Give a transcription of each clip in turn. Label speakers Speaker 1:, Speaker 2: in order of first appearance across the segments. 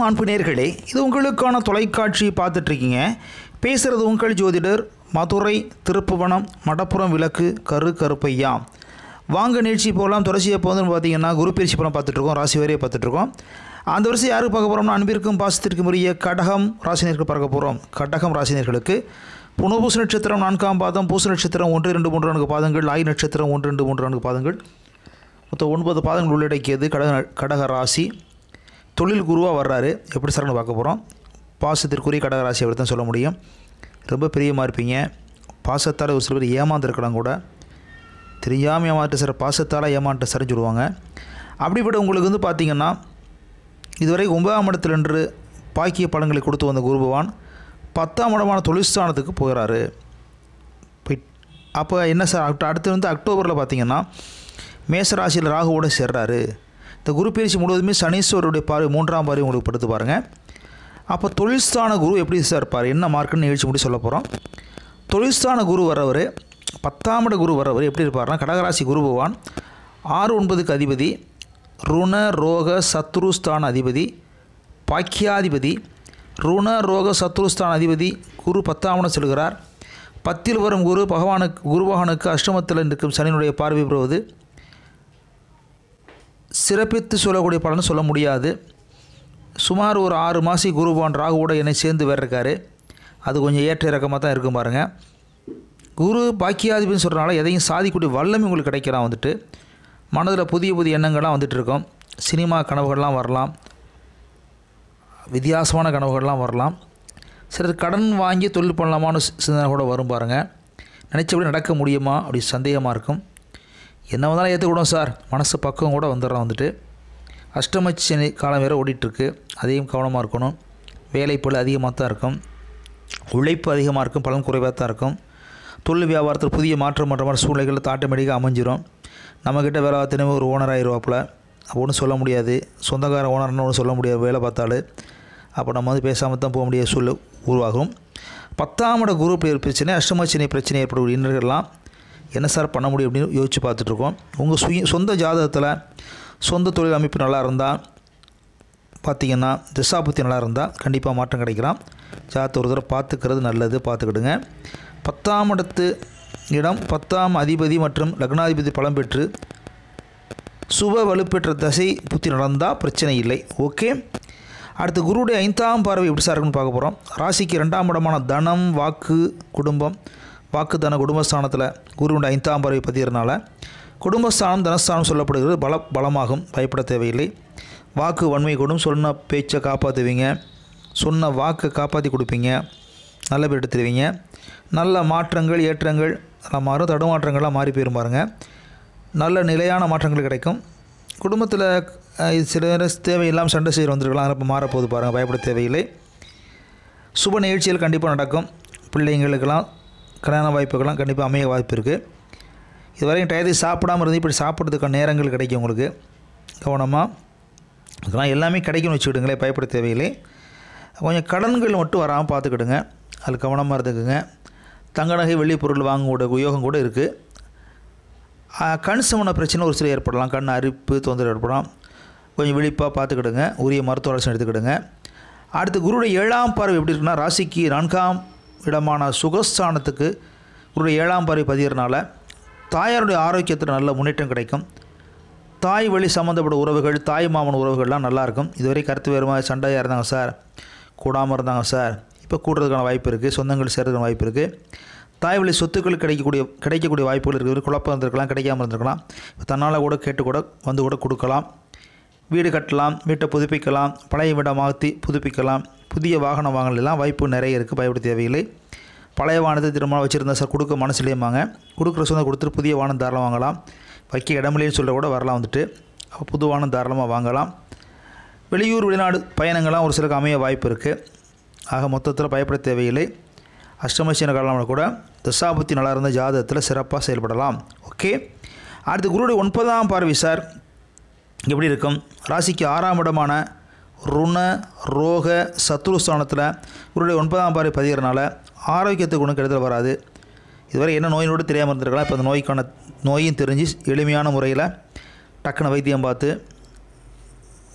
Speaker 1: அன்பு நேர்களே இது உங்களுக்கான தொலைக்காட்சி பார்த்துட்ருக்கீங்க பேசுகிறது உங்கள் ஜோதிடர் மதுரை திருப்புவனம் மடப்புறம் விளக்கு கரு கருப்பையா வாங்க நிகழ்ச்சி போகலாம் தொடர்ச்சியை போகுதுன்னு பார்த்தீங்கன்னா குரு பயிற்சி படம் பார்த்துட்ருக்கோம் ராசி வரையை பார்த்துட்ருக்கோம் அந்த வருஷம் யாருக்கு பார்க்க போகிறோம்னா அன்பிற்கும் பாசத்திற்கும் உரிய கடகம் ராசினியருக்கு பார்க்க போகிறோம் கடகம் ராசினியர்களுக்கு புனபூச நட்சத்திரம் நான்காம் பாதம் பூச நட்சத்திரம் ஒன்று ரெண்டு மூன்று நான்கு பாதங்கள் ஆய் நட்சத்திரம் ஒன்று ரெண்டு மூன்று நான்கு பாதங்கள் மொத்தம் ஒன்பது பாதங்கள் உள்ளடக்கியது கடக கடக ராசி தொழில் குருவாக வர்றாரு எப்படி சார்னு பார்க்க போகிறோம் பாசத்திற்குரிய கடகராசி அப்படி தான் சொல்ல முடியும் ரொம்ப பிரியமாக இருப்பீங்க பாசத்தால் ஒரு சில பேர் ஏமாந்துருக்கலாம் கூட தெரியாமல் ஏமாற்ற சார் பாசத்தால் ஏமாற்ற சரின்னு சொல்லுவாங்க அப்படிப்பட்ட உங்களுக்கு வந்து பார்த்திங்கன்னா இதுவரை ஒன்பதாம் இடத்துல நின்று பாக்கிய பலன்களை கொடுத்து வந்த குரு பகவான் பத்தாம் இடமான தொழிற்ஸ்தானத்துக்கு போகிறாரு போய் அப்போ என்ன சார் அக்ட- அடுத்து வந்து அக்டோபரில் பார்த்தீங்கன்னா மேசராசியில் ராகுவோட சேர்றாரு இந்த குரு பயிற்சி முழுவதுமே சனீஸ்வரருடைய பார்வை மூன்றாம் பார்வை உங்களுக்கு படுத்து பாருங்கள் அப்போ தொழில்ஸ்தான குரு எப்படி சார் இருப்பார் என்ன மார்க்குன்னு நிகழ்ச்சி முடி சொல்ல போகிறோம் தொழில்ஸ்தான குரு வரவர் பத்தாம் இட குரு வரவர் எப்படி இருப்பார்னா கடகராசி குரு பகவான் ஆறு ஒன்பதுக்கு அதிபதி ருண ரோக சத்ருஸ்தான அதிபதி பாக்கியாதிபதி ருண ரோக சத்ருஸ்தான அதிபதி குரு பத்தாம் இடம் செல்கிறார் பத்தில் வரும் குரு பகவானுக்கு குரு பகவானுக்கு அஷ்டமத்தில் இருக்கும் சனியினுடைய பார்வை பெறுவது சிறப்பித்து சொல்லக்கூடிய பலன் சொல்ல முடியாது சுமார் ஒரு ஆறு மாசி குரு பகவான் ராகுவோட என்னை சேர்ந்து வேற இருக்காரு அது கொஞ்சம் ஏற்ற இறக்கமாக தான் இருக்கும் பாருங்கள் குரு பாக்கியாதிபதினு சொல்கிறனால எதையும் சாதிக்கக்கூடிய வல்லமை உங்களுக்கு கிடைக்கலாம் வந்துட்டு மனதில் புதிய புதிய எண்ணங்கள்லாம் வந்துட்டு இருக்கும் சினிமா கனவுகள்லாம் வரலாம் வித்தியாசமான கனவுகள்லாம் வரலாம் சிலர் கடன் வாங்கி தொழில் பண்ணலாமான்னு சி- சிந்தனை கூட வரும் பாருங்கள் நினச்சபடி நடக்க முடியுமா அப்படி சந்தேகமாக இருக்கும் என்ன வந்தாலும் ஏற்றுக்கூடும் சார் மனசு பக்கம் கூட வந்துடுறோம் வந்துட்டு அஷ்டம சனி காலம் வேறு ஓடிட்டுருக்கு அதையும் கவனமாக இருக்கணும் வேலைப்பளு அதிகமாக தான் இருக்கும் உழைப்பு அதிகமாக இருக்கும் பலன் குறைவாக தான் இருக்கும் தொழில் வியாபாரத்தில் புதிய மாற்றம் பண்ணுற மாதிரி சூழ்நிலைகள் ஆட்டோமேட்டிக்காக அமைஞ்சிரும் நம்மக்கிட்ட வேலை பார்த்தினமே ஒரு ஓனர் ஆயிடுவாப்புல அப்போ ஒன்றும் சொல்ல முடியாது சொந்தக்கார ஓனர்னு ஒன்றும் சொல்ல முடியாது வேலை பார்த்தாலும் அப்போ நம்ம வந்து பேசாமல் தான் போக முடியாத சூழல் உருவாகும் பத்தாம் இட குரு பிளேயர் பிரச்சனை அஷ்டமச்சினை பிரச்சனை ஏற்படக்கூடிய இன்னர்கள்லாம் என்ன சார் பண்ண முடியும் அப்படின்னு யோசித்து பார்த்துட்ருக்கோம் உங்கள் சுய சொந்த ஜாதகத்தில் சொந்த தொழில் அமைப்பு நல்லா இருந்தால் பார்த்தீங்கன்னா திசாபுத்தி நல்லா இருந்தால் கண்டிப்பாக மாற்றம் கிடைக்கலாம் ஜாதகத்தை ஒரு தடவை பார்த்துக்கிறது நல்லது பார்த்துக்கிடுங்க பத்தாம் இடத்து இடம் பத்தாம் அதிபதி மற்றும் லக்னாதிபதி பலம் பெற்று சுப வலுப்பெற்ற தசை புத்தி நடந்தால் பிரச்சனை இல்லை ஓகே அடுத்து குருவுடைய ஐந்தாம் பார்வை எப்படி சார் இருக்குன்னு பார்க்க போகிறோம் ராசிக்கு ரெண்டாம் இடமான தனம் வாக்கு குடும்பம் வாக்கு தன குடும்பஸ்தானத்தில் குருவுடைய ஐந்தாம் பார்வை பதிகிறனால குடும்பஸ்தானம் தனஸ்தானம் சொல்லப்படுகிறது பல பலமாகும் பயப்பட தேவையில்லை வாக்கு வன்மை கூடும் சொன்ன பேச்சை காப்பாற்றுவீங்க சொன்ன வாக்கை காப்பாற்றி கொடுப்பீங்க நல்ல பேர் எடுத்துருவீங்க நல்ல மாற்றங்கள் ஏற்றங்கள் எல்லாம் மாறும் தடுமாற்றங்கள்லாம் மாறி போயிரும் பாருங்க நல்ல நிலையான மாற்றங்கள் கிடைக்கும் குடும்பத்தில் அஹ், இது சில நேரம் தேவையில்லாமல் சண்டை செய்கிற வந்திருக்கலாம் அதனால் இப்போ மாறப்போகுது பாருங்கள் பயப்பட தேவையில்லை சுப நிகழ்ச்சிகள் கண்டிப்பாக நடக்கும் பிள்ளைங்களுக்கெல்லாம் கல்யாண வாய்ப்புகள்லாம் கண்டிப்பாக அமைய வாய்ப்பு இருக்குது இதுவரையும் டயத்துக்கு சாப்பிடாம இருந்து இப்படி சாப்பிட்றதுக்கான நேரங்கள் கிடைக்கும் உங்களுக்கு கவனமாக இதெல்லாம் எல்லாமே கிடைக்கும்னு வச்சுக்கிடுங்களேன் பயப்பட தேவையில்லை கொஞ்சம் கடன்கள் மட்டும் வராமல் பார்த்துக்கிடுங்க அது கவனமாக இருந்துக்குங்க தங்க நகை வெள்ளி பொருள் வாங்கக்கூட உயோகம் கூட இருக்குது கண் சம்மன பிரச்சனை ஒரு சில ஏற்படலாம் கண் அரிப்பு தொந்தரவு ஏற்படலாம் கொஞ்சம் விழிப்பாக பார்த்துக்கிடுங்க உரிய மருத்துவ ஆலோசனை எடுத்துக்கிடுங்க அடுத்து குருடைய ஏழாம் பார்வை எப்படி இருக்குன்னா ராசிக்கு நான்காம் இடமான சுகஸ்தானத்துக்கு குருடைய ஏழாம் பார்வை பதிகிறனால தாயாருடைய ஆரோக்கியத்தில் நல்ல முன்னேற்றம் கிடைக்கும் தாய் வழி சம்மந்தப்பட்ட உறவுகள் தாய் மாமன் உறவுகள்லாம் நல்லாயிருக்கும் இதுவரை கருத்து வேறுமா சண்டையாக இருந்தாங்க சார் கூடாமல் இருந்தாங்க சார் இப்போ கூடுறதுக்கான வாய்ப்பு இருக்குது சொந்தங்கள் சேர்றதுக்கான வாய்ப்பு இருக்குது தாய் வழி சொத்துக்கள் கிடைக்கக்கூடிய கிடைக்கக்கூடிய வாய்ப்புகள் இருக்குது குழப்பம் இருந்திருக்கலாம் கிடைக்காம இருந்திருக்கலாம் இப்போ தன்னால் கூட கேட்டு கூட வந்து கூட கொடுக்கலாம் வீடு கட்டலாம் வீட்டை புதுப்பிக்கலாம் பழைய வீடை மாற்றி புதுப்பிக்கலாம் புதிய வாகனம் வாங்கலாம் வாய்ப்பு நிறைய இருக்குது பயப்பட தேவையில்லை பழைய வாகனத்தை திரும்ப வச்சுருந்தா சார் கொடுக்க மனசுலேயுமாங்க கொடுக்குற சொந்தம் கொடுத்துட்டு புதிய வாகனம் தாராளம் வாங்கலாம் வைக்க இடமில்லைன்னு சொல்ல கூட வரலாம் வந்துட்டு அப்போ புது வாகனம் தாராளமாக வாங்கலாம் வெளியூர் வெளிநாடு பயணங்கள்லாம் ஒரு சிலருக்கு அமைய வாய்ப்பு இருக்குது ஆக மொத்தத்தில் பயப்பட தேவையில்லை அஷ்டமசீன காலம் கூட தசாபத்தி நல்லா இருந்த ஜாதகத்தில் சிறப்பாக செயல்படலாம் ஓகே அடுத்து குருடைய ஒன்பதாம் பார்வை சார் எப்படி இருக்கும் ராசிக்கு ஆறாம் இடமான ருண ரோக சத்ருஸ்தானத்தில் குருடைய ஒன்பதாம் பார்வை பதிகிறனால ஆரோக்கியத்துக்கு ஒன்றும் கெடுதல் வராது இதுவரை என்ன நோயினோடு தெரியாமல் இருந்திருக்கலாம் இப்போ அந்த நோய்க்கான நோயும் தெரிஞ்சு எளிமையான முறையில் டக்குன்னு வைத்தியம் பார்த்து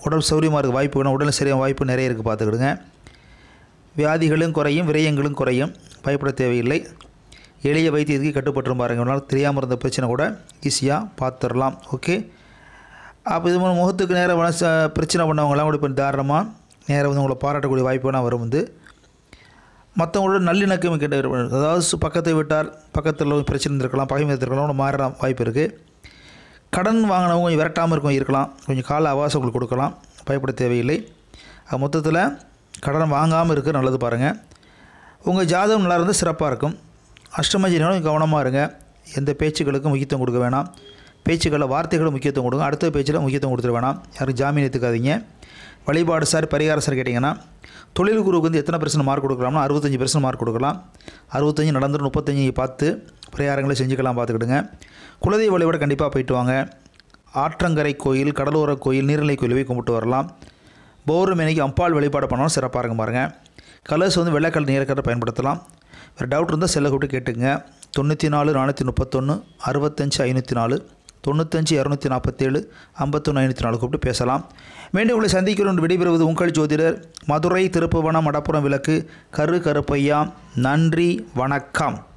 Speaker 1: உடல் சௌரியமாக இருக்க வாய்ப்பு வேணும் உடல் சரியான வாய்ப்பு நிறைய இருக்குது பார்த்துக்கிடுங்க வியாதிகளும் குறையும் விரயங்களும் குறையும் பயப்பட தேவையில்லை எளிய வைத்தியத்துக்கு கட்டுப்பட்டுரும் பாருங்க ஒரு நாள் தெரியாமல் இருந்த பிரச்சனை கூட ஈஸியாக பார்த்துடலாம் ஓகே அப்போ இது மூலம் முகத்துக்கு நேரம் மனச பிரச்சனை பண்ணவங்களாம் கூட இப்போ தாராளமாக நேராக வந்து உங்களை பாராட்டக்கூடிய வாய்ப்பு வேணால் வரும் வந்து மற்றவங்களோட நல்லிணக்கம் கிட்ட அதாவது சு- பக்கத்தை விட்டால் பக்கத்தில் ஒரு பிரச்சனை இருந்திருக்கலாம் பகைமை இருந்திருக்கலாம் கூட மாற வாய்ப்பு இருக்குது கடன் வாங்கினவங்க கொஞ்சம் விரட்டாமல் இருக்கும் இருக்கலாம் கொஞ்சம் கால அவகாசம் உங்களுக்கு கொடுக்கலாம் பயப்பட தேவையில்லை அது மொத்தத்தில் கடன் வாங்காமல் இருக்க நல்லது பாருங்கள் உங்கள் ஜாதகம் நல்லா இருந்தால் சிறப்பாக இருக்கும் அஷ்டமஜினாலும் கவனமாக இருங்க எந்த பேச்சுக்களுக்கும் முக்கியத்துவம் கொடுக்க வேணாம் பேச்சுக்களில் வார்த்தைகளும் முக்கியத்துவம் கொடுங்க அடுத்த பேச்சில் முக்கியத்துவம் கொடுத்துட வேணாம் யாரும் ஜாமீன் எடுத்துக்காதீங்க வழிபாடு சார் பரிகாரம் சார் கேட்டிங்கன்னா தொழில் குருவுக்கு வந்து எத்தனை பர்சன்ட் மார்க் கொடுக்கலாம்னா அறுபத்தஞ்சி பர்சன்ட் மார்க் கொடுக்கலாம் அறுபத்தஞ்சி நடந்துடும் முப்பத்தஞ்சு பார்த்து பரிகாரங்களை செஞ்சுக்கலாம் பார்த்துக்கிடுங்க குலதெய்வ வழிபாடு கண்டிப்பாக போயிட்டு வாங்க ஆற்றங்கரை கோயில் கடலோர கோயில் நீர்நிலை கோயில் போய் கும்பிட்டு வரலாம் பௌர்ணமிக்கு அம்பாள் வழிபாடு பண்ணாலும் சிறப்பாக இருக்கும் பாருங்கள் கலர்ஸ் வந்து வெள்ளைக்கல் நீலக்கரை பயன்படுத்தலாம் வேறு டவுட் இருந்தால் செல்லை கூப்பிட்டு கேட்டுங்க தொண்ணூற்றி நாலு நானூற்றி முப்பத்தொன்று அறுபத்தஞ்சு ஐநூற்றி நாலு தொண்ணூத்தஞ்சு இரநூத்தி நாற்பத்தேழு ஐம்பத்தொன்று ஐநூற்றி நாலு கூப்பிட்டு பேசலாம் மீண்டும் உங்களை சந்திக்கிறோம் விடைபெறுவது உங்கள் ஜோதிடர் மதுரை திருப்புவனம் மடப்புறம் விளக்கு கரு கருப்பையா நன்றி வணக்கம்